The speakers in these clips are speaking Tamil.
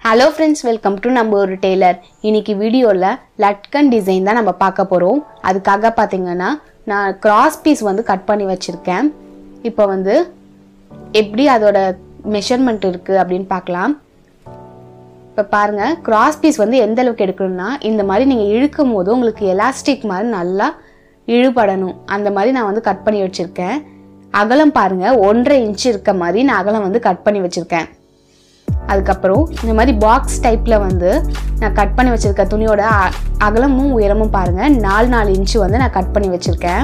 ஹலோ ஃப்ரெண்ட்ஸ் வெல்கம் டு நம்ம ஒரு டெய்லர் இன்னைக்கு வீடியோவில் லட்கன் டிசைன் தான் நம்ம பார்க்க போகிறோம் அதுக்காக பார்த்தீங்கன்னா நான் கிராஸ் பீஸ் வந்து கட் பண்ணி வச்சுருக்கேன் இப்போ வந்து எப்படி அதோட மெஷர்மெண்ட் இருக்குது அப்படின்னு பார்க்கலாம் இப்போ பாருங்கள் கிராஸ் பீஸ் வந்து எந்த அளவுக்கு எடுக்கணும்னா இந்த மாதிரி நீங்கள் இழுக்கும் போது உங்களுக்கு எலாஸ்டிக் மாதிரி நல்லா இழுபடணும் அந்த மாதிரி நான் வந்து கட் பண்ணி வச்சுருக்கேன் அகலம் பாருங்கள் ஒன்றரை இன்ச் இருக்க மாதிரி நான் அகலம் வந்து கட் பண்ணி வச்சுருக்கேன் அதுக்கப்புறம் இந்த மாதிரி பாக்ஸ் டைப்பில் வந்து நான் கட் பண்ணி வச்சுருக்க துணியோட அ- அகலமும் உயரமும் பாருங்கள் நாலு நாலு இன்ச்சு வந்து நான் கட் பண்ணி வச்சுருக்கேன்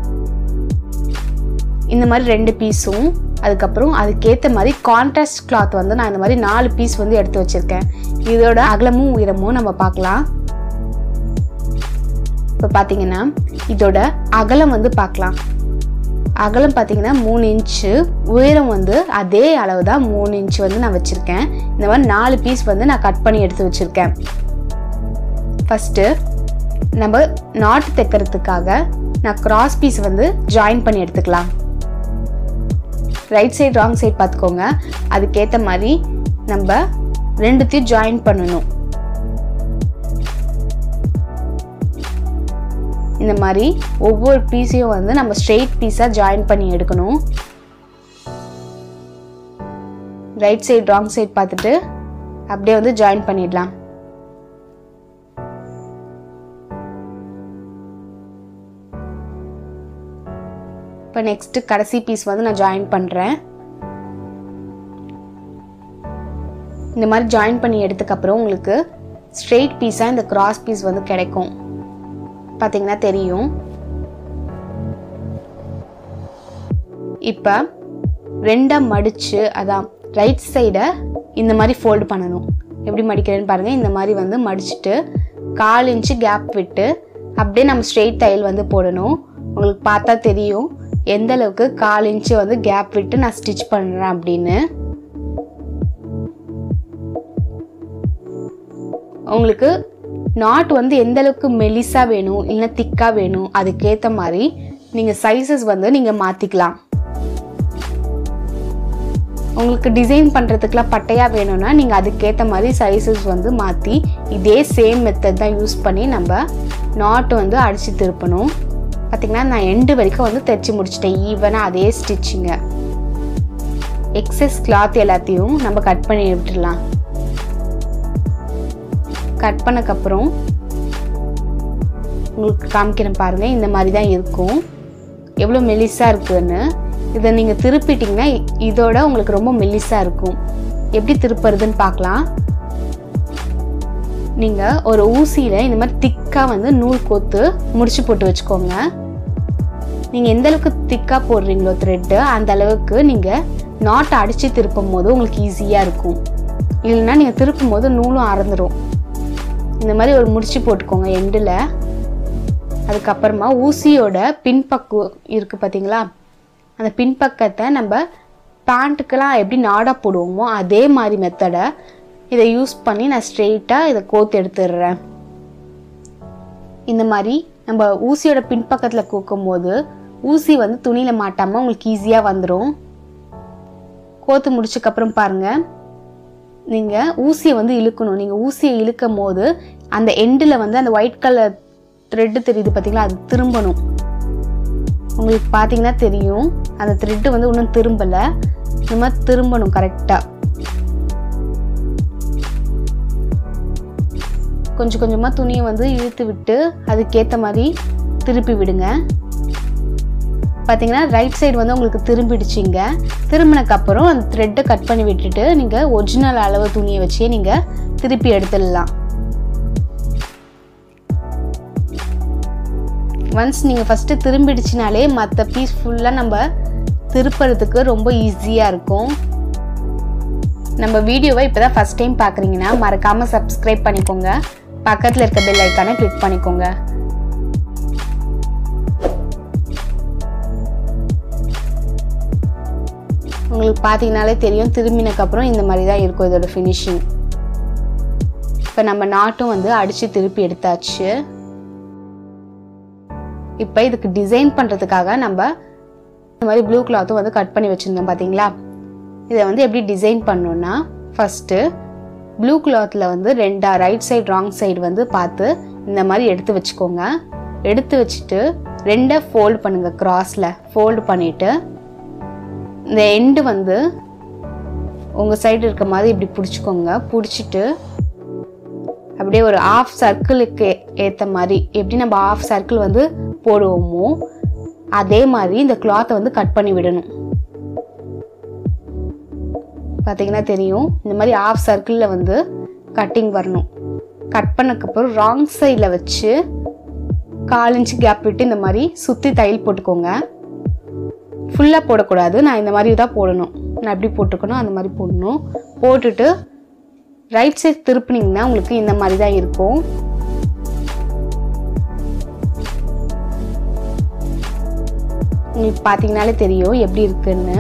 இந்த மாதிரி ரெண்டு பீஸும் அதுக்கப்புறம் அதுக்கேற்ற மாதிரி கான்ட்ராஸ்ட் கிளாத் வந்து நான் இந்த மாதிரி நாலு பீஸ் வந்து எடுத்து வச்சுருக்கேன் இதோட அகலமும் உயரமும் நம்ம பார்க்கலாம் இப்போ பார்த்தீங்கன்னா இதோட அகலம் வந்து பார்க்கலாம் அகலம் பார்த்தீங்கன்னா மூணு இன்ச்சு உயரம் வந்து அதே அளவு தான் மூணு இன்ச்சு வந்து நான் வச்சுருக்கேன் இந்த மாதிரி நாலு பீஸ் வந்து நான் கட் பண்ணி எடுத்து வச்சுருக்கேன் ஃபஸ்ட்டு நம்ம நாட் தைக்கிறதுக்காக நான் கிராஸ் பீஸ் வந்து ஜாயின் பண்ணி எடுத்துக்கலாம் ரைட் சைடு ராங் சைடு பார்த்துக்கோங்க அதுக்கேற்ற மாதிரி நம்ம ரெண்டுத்தையும் ஜாயின் பண்ணணும் இந்த மாதிரி ஒவ்வொரு பீஸையும் வந்து நம்ம ஸ்ட்ரெயிட் பீஸாக ஜாயின் பண்ணி எடுக்கணும் ரைட் சைடு ராங் சைடு பார்த்துட்டு அப்படியே வந்து ஜாயின் பண்ணிடலாம் இப்போ நெக்ஸ்ட்டு கடைசி பீஸ் வந்து நான் ஜாயின் பண்ணுறேன் இந்த மாதிரி ஜாயின் பண்ணி எடுத்ததுக்கப்புறம் உங்களுக்கு ஸ்ட்ரெயிட் பீஸாக இந்த கிராஸ் பீஸ் வந்து கிடைக்கும் பார்த்தீங்கன்னா தெரியும் இப்போ ரெண்டாக மடித்து அதான் ரைட் சைடை இந்த மாதிரி ஃபோல்டு பண்ணணும் எப்படி மடிக்கிறேன்னு பாருங்கள் இந்த மாதிரி வந்து மடிச்சுட்டு கால் இன்ச்சு கேப் விட்டு அப்படியே நம்ம ஸ்ட்ரெயிட் தையல் வந்து போடணும் உங்களுக்கு பார்த்தா தெரியும் எந்த அளவுக்கு கால் இன்ச்சு வந்து கேப் விட்டு நான் ஸ்டிச் பண்ணுறேன் அப்படின்னு உங்களுக்கு நாட் வந்து எந்த அளவுக்கு மெலிசா வேணும் இல்லைன்னா திக்கா வேணும் அதுக்கேற்ற மாதிரி நீங்கள் சைஸஸ் வந்து நீங்கள் மாற்றிக்கலாம் உங்களுக்கு டிசைன் பண்ணுறதுக்குலாம் பட்டையாக வேணும்னா நீங்கள் அதுக்கேற்ற மாதிரி சைஸஸ் வந்து மாற்றி இதே சேம் மெத்தட் தான் யூஸ் பண்ணி நம்ம நாட் வந்து அடித்து திருப்பணும் பார்த்திங்கன்னா நான் எண்டு வரைக்கும் வந்து தைச்சி முடிச்சிட்டேன் ஈவனாக அதே ஸ்டிச்சிங்க எக்ஸஸ் கிளாத் எல்லாத்தையும் நம்ம கட் பண்ணி விட்டுடலாம் கட் பண்ணக்கப்புறம் உங்களுக்கு காமிக்கிறேன் பாருங்கள் இந்த மாதிரி தான் இருக்கும் எவ்வளோ மெலிசாக இருக்குன்னு இதை நீங்கள் திருப்பிட்டிங்கன்னா இ- இதோட உங்களுக்கு ரொம்ப மெலிசாக இருக்கும் எப்படி திருப்புறதுன்னு பார்க்கலாம் நீங்கள் ஒரு ஊசியில் இந்த மாதிரி திக்காக வந்து நூல் கோத்து முடிச்சு போட்டு வச்சுக்கோங்க நீங்கள் எந்த அளவுக்கு திக்காக போடுறீங்களோ த்ரெட்டு அந்த அளவுக்கு நீங்கள் நாட்டை அடித்து திருப்பும் போது உங்களுக்கு ஈஸியாக இருக்கும் இல்லைன்னா நீங்கள் திருப்பும் போது நூலும் அறந்துடும் இந்த மாதிரி ஒரு முடிச்சு போட்டுக்கோங்க எண்டில் அதுக்கப்புறமா ஊசியோட பின்பக்கம் இருக்குது பார்த்தீங்களா அந்த பின்பக்கத்தை நம்ம பேண்ட்டுக்கெல்லாம் எப்படி நாடா போடுவோமோ அதே மாதிரி மெத்தடை இதை யூஸ் பண்ணி நான் ஸ்ட்ரெயிட்டாக இதை கோத்து எடுத்துடுறேன் இந்த மாதிரி நம்ம ஊசியோட பின்பக்கத்தில் கோக்கும் போது ஊசி வந்து துணியில் மாட்டாமல் உங்களுக்கு ஈஸியாக வந்துடும் கோத்து முடிச்சக்கப்புறம் பாருங்கள் நீங்கள் ஊசியை வந்து இழுக்கணும் நீங்கள் ஊசியை இழுக்கும் போது அந்த எண்டில் வந்து அந்த ஒயிட் கலர் த்ரெட்டு தெரியுது பார்த்தீங்களா அது திரும்பணும் உங்களுக்கு பார்த்தீங்கன்னா தெரியும் அந்த த்ரெட்டு வந்து இன்னும் திரும்பலை இந்த மாதிரி திரும்பணும் கரெக்டாக கொஞ்சம் கொஞ்சமாக துணியை வந்து இழுத்து விட்டு அதுக்கேற்ற மாதிரி திருப்பி விடுங்க பார்த்தீங்கன்னா ரைட் சைடு வந்து உங்களுக்கு திரும்பிடுச்சிங்க திரும்பினக்கப்புறம் அந்த த்ரெட்டை கட் பண்ணி விட்டுட்டு நீங்கள் ஒரிஜினல் அளவு துணியை வச்சே நீங்கள் திருப்பி எடுத்துடலாம் ஒன்ஸ் நீங்கள் ஃபஸ்ட்டு திரும்பிடுச்சினாலே மற்ற பீஸ் ஃபுல்லாக நம்ம திருப்புறதுக்கு ரொம்ப ஈஸியாக இருக்கும் நம்ம வீடியோவை இப்போ தான் ஃபஸ்ட் டைம் பார்க்குறீங்கன்னா மறக்காமல் சப்ஸ்கிரைப் பண்ணிக்கோங்க பக்கத்தில் இருக்க பெல் ஐக்கானை கிளிக் பண்ணிக்கோங்க உங்களுக்கு பார்த்தீங்கனாலே தெரியும் திரும்பினக்கப்புறம் இந்த மாதிரி தான் இருக்கும் இதோட ஃபினிஷிங் இப்போ நம்ம நாட்டும் வந்து அடித்து திருப்பி எடுத்தாச்சு இப்போ இதுக்கு டிசைன் பண்ணுறதுக்காக நம்ம இந்த மாதிரி ப்ளூ கிளாத்தும் வந்து கட் பண்ணி வச்சுருந்தோம் பார்த்தீங்களா இதை வந்து எப்படி டிசைன் பண்ணோன்னா ஃபஸ்ட்டு ப்ளூ கிளாத்தில் வந்து ரெண்டா ரைட் சைடு ராங் சைடு வந்து பார்த்து இந்த மாதிரி எடுத்து வச்சுக்கோங்க எடுத்து வச்சுட்டு ரெண்டை ஃபோல்ட் பண்ணுங்கள் கிராஸில் ஃபோல்டு பண்ணிவிட்டு இந்த எண்டு வந்து உங்கள் சைடு இருக்க மாதிரி இப்படி பிடிச்சிக்கோங்க பிடிச்சிட்டு அப்படியே ஒரு ஆஃப் சர்க்கிளுக்கு ஏற்ற மாதிரி எப்படி நம்ம ஆஃப் சர்க்கிள் வந்து போடுவோமோ அதே மாதிரி இந்த கிளாத்தை வந்து கட் பண்ணி விடணும் பார்த்தீங்கன்னா தெரியும் இந்த மாதிரி ஆஃப் சர்க்கிளில் வந்து கட்டிங் வரணும் கட் பண்ணக்கப்புறம் ராங் சைடில் வச்சு கால் இன்ச்சு கேப் விட்டு இந்த மாதிரி சுற்றி தையல் போட்டுக்கோங்க ஃபுல்லாக போடக்கூடாது நான் இந்த மாதிரி தான் போடணும் நான் எப்படி போட்டுக்கணும் அந்த மாதிரி போடணும் போட்டுட்டு ரைட் சைட் திருப்பினீங்கன்னா உங்களுக்கு இந்த மாதிரி தான் இருக்கும் உங்களுக்கு பார்த்தீங்கனாலே தெரியும் எப்படி இருக்குன்னு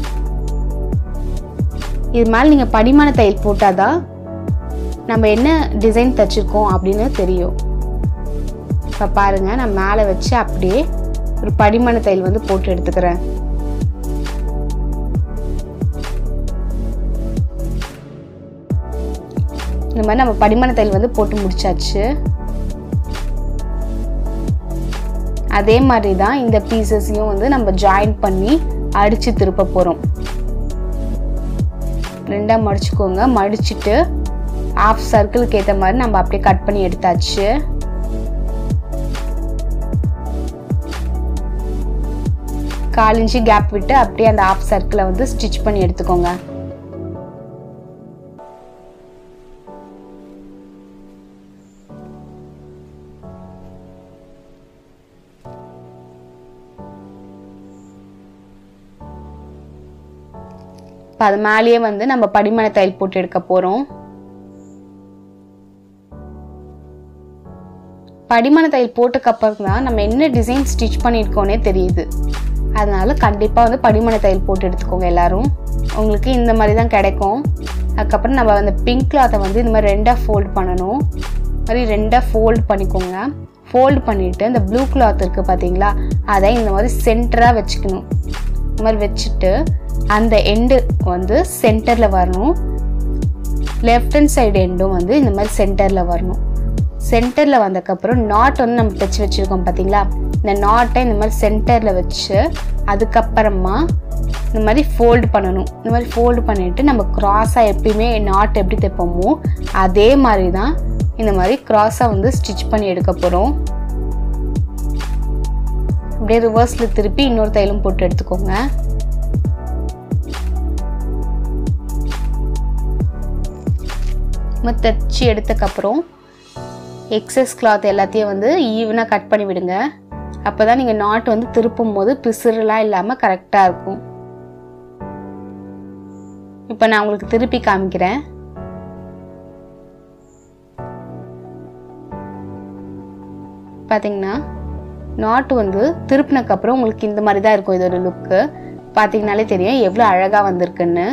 இது மேலே நீங்கள் படிமான தையல் போட்டால் தான் நம்ம என்ன டிசைன் தச்சிருக்கோம் அப்படின்னு தெரியும் இப்போ பாருங்கள் நான் மேலே வச்சு அப்படியே ஒரு படிமான தையல் வந்து போட்டு எடுத்துக்கிறேன் இந்த மாதிரி நம்ம படிமான தையல் வந்து போட்டு முடிச்சாச்சு அதே மாதிரி தான் இந்த பீசஸையும் வந்து நம்ம ஜாயின் பண்ணி அடித்து திருப்ப போகிறோம் ரெண்டாக மடிச்சுக்கோங்க மடிச்சுட்டு ஆஃப் சர்க்கிளுக்கு ஏற்ற மாதிரி நம்ம அப்படியே கட் பண்ணி எடுத்தாச்சு கால் இன்ச்சு கேப் விட்டு அப்படியே அந்த ஆஃப் சர்க்கிளை வந்து ஸ்டிச் பண்ணி எடுத்துக்கோங்க இப்போ அது மேலேயே வந்து நம்ம படிமன தையல் போட்டு எடுக்க போகிறோம் படிமன தையல் போட்டதுக்கப்புறம் தான் நம்ம என்ன டிசைன் ஸ்டிச் பண்ணியிருக்கோன்னே தெரியுது அதனால கண்டிப்பாக வந்து படிமன தையல் போட்டு எடுத்துக்கோங்க எல்லாரும் உங்களுக்கு இந்த மாதிரி தான் கிடைக்கும் அதுக்கப்புறம் நம்ம அந்த பிங்க் கிளாத்தை வந்து இந்த மாதிரி ரெண்டாக ஃபோல்ட் பண்ணணும் மாதிரி ரெண்டாக ஃபோல்ட் பண்ணிக்கோங்க ஃபோல்ட் பண்ணிவிட்டு இந்த ப்ளூ கிளாத் இருக்குது பார்த்தீங்களா அதை இந்த மாதிரி சென்டராக வச்சுக்கணும் இந்த மாதிரி வச்சுட்டு அந்த எண்டு வந்து சென்டரில் வரணும் லெஃப்ட் ஹேண்ட் சைடு எண்டும் வந்து இந்த மாதிரி சென்டரில் வரணும் சென்டரில் வந்ததுக்கப்புறம் நாட் வந்து நம்ம தைச்சி வச்சுருக்கோம் பார்த்தீங்களா இந்த நாட்டை இந்த மாதிரி சென்டரில் வச்சு அதுக்கப்புறமா இந்த மாதிரி ஃபோல்டு பண்ணணும் இந்த மாதிரி ஃபோல்டு பண்ணிவிட்டு நம்ம க்ராஸாக எப்பயுமே நாட் எப்படி தைப்போமோ அதே மாதிரி தான் இந்த மாதிரி க்ராஸாக வந்து ஸ்டிச் பண்ணி எடுக்க போகிறோம் அப்படியே ரிவர்ஸில் திருப்பி இன்னொரு தையலும் போட்டு எடுத்துக்கோங்க நம்ம தைச்சி எடுத்தக்கப்புறம் எக்ஸஸ் கிளாத் எல்லாத்தையும் வந்து ஈவனாக கட் பண்ணி விடுங்க அப்போ தான் நீங்கள் நாட் வந்து திருப்பும் போது பிசுறுலாம் இல்லாமல் கரெக்டாக இருக்கும் இப்போ நான் உங்களுக்கு திருப்பி காமிக்கிறேன் பார்த்தீங்கன்னா நாட்டு வந்து திருப்பினக்கப்புறம் உங்களுக்கு இந்த மாதிரி தான் இருக்கும் இதோட லுக்கு பார்த்தீங்கனாலே தெரியும் எவ்வளோ அழகாக வந்திருக்குன்னு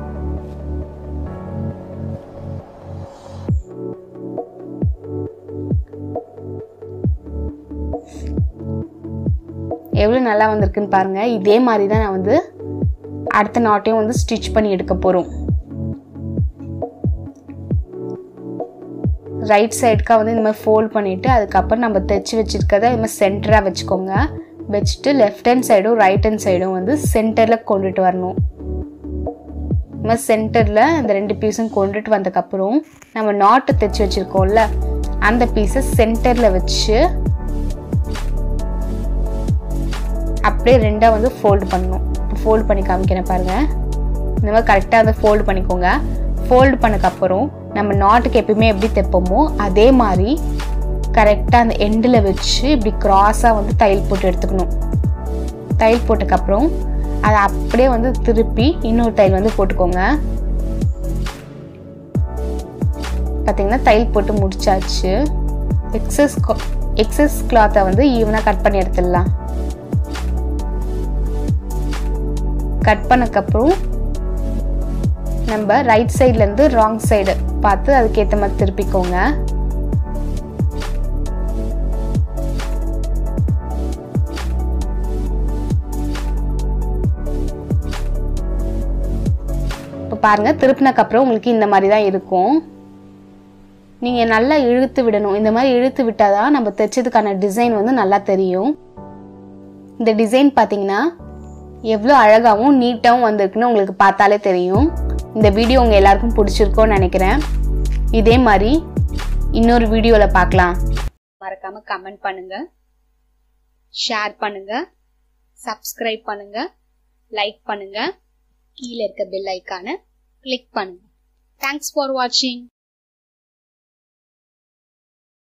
எவ்வளோ நல்லா வந்திருக்குன்னு பாருங்கள் இதே மாதிரி தான் நான் வந்து அடுத்த நாட்டையும் வந்து ஸ்டிச் பண்ணி எடுக்க போகிறோம் ரைட் சைடுக்காக வந்து இந்த மாதிரி ஃபோல்ட் பண்ணிவிட்டு அதுக்கப்புறம் நம்ம தைச்சி வச்சுருக்கத இது மாதிரி சென்டராக வச்சுக்கோங்க வச்சுட்டு லெஃப்ட் ஹேண்ட் சைடும் ரைட் ஹேண்ட் சைடும் வந்து சென்டரில் கொண்டுட்டு வரணும் இந்த மாதிரி சென்டரில் இந்த ரெண்டு பீஸும் கொண்டுட்டு வந்ததுக்கப்புறம் நம்ம நாட்டு தைச்சி வச்சுருக்கோம்ல அந்த பீஸை சென்டரில் வச்சு அப்படியே ரெண்டாக வந்து ஃபோல்டு பண்ணணும் ஃபோல்டு பண்ணி காமிக்கிறேன் பாருங்கள் இந்த மாதிரி கரெக்டாக அதை ஃபோல்டு பண்ணிக்கோங்க ஃபோல்டு பண்ணக்கப்புறம் நம்ம நாட்டுக்கு எப்பயுமே எப்படி தைப்போமோ அதே மாதிரி கரெக்டாக அந்த எண்டில் வச்சு இப்படி க்ராஸாக வந்து தையல் போட்டு எடுத்துக்கணும் தையல் போட்டதுக்கப்புறம் அதை அப்படியே வந்து திருப்பி இன்னொரு தையல் வந்து போட்டுக்கோங்க பார்த்தீங்கன்னா தையல் போட்டு முடிச்சாச்சு எக்ஸஸ் எக்ஸஸ் கிளாத்தை வந்து ஈவனாக கட் பண்ணி எடுத்துடலாம் கட் பண்ணக்கப்புறம் நம்ம ரைட் சைட்லேருந்து ராங் சைடு பார்த்து அதுக்கேற்ற மாதிரி திருப்பிக்கோங்க இப்போ பாருங்கள் திருப்பினக்கப்புறம் உங்களுக்கு இந்த மாதிரி தான் இருக்கும் நீங்கள் நல்லா இழுத்து விடணும் இந்த மாதிரி இழுத்து விட்டால் தான் நம்ம தைச்சதுக்கான டிசைன் வந்து நல்லா தெரியும் இந்த டிசைன் பார்த்தீங்கன்னா எவ்வளோ அழகாகவும் நீட்டாகவும் வந்திருக்குன்னு உங்களுக்கு பார்த்தாலே தெரியும் இந்த வீடியோ உங்கள் எல்லாருக்கும் பிடிச்சிருக்கோன்னு நினைக்கிறேன் இதே மாதிரி இன்னொரு வீடியோவில் பார்க்கலாம் மறக்காமல் கமெண்ட் பண்ணுங்க ஷேர் பண்ணுங்க சப்ஸ்கிரைப் பண்ணுங்க லைக் பண்ணுங்க கீழே இருக்க பெல் ஐக்கானை கிளிக் பண்ணுங்க தேங்க்ஸ் ஃபார் வாட்சிங்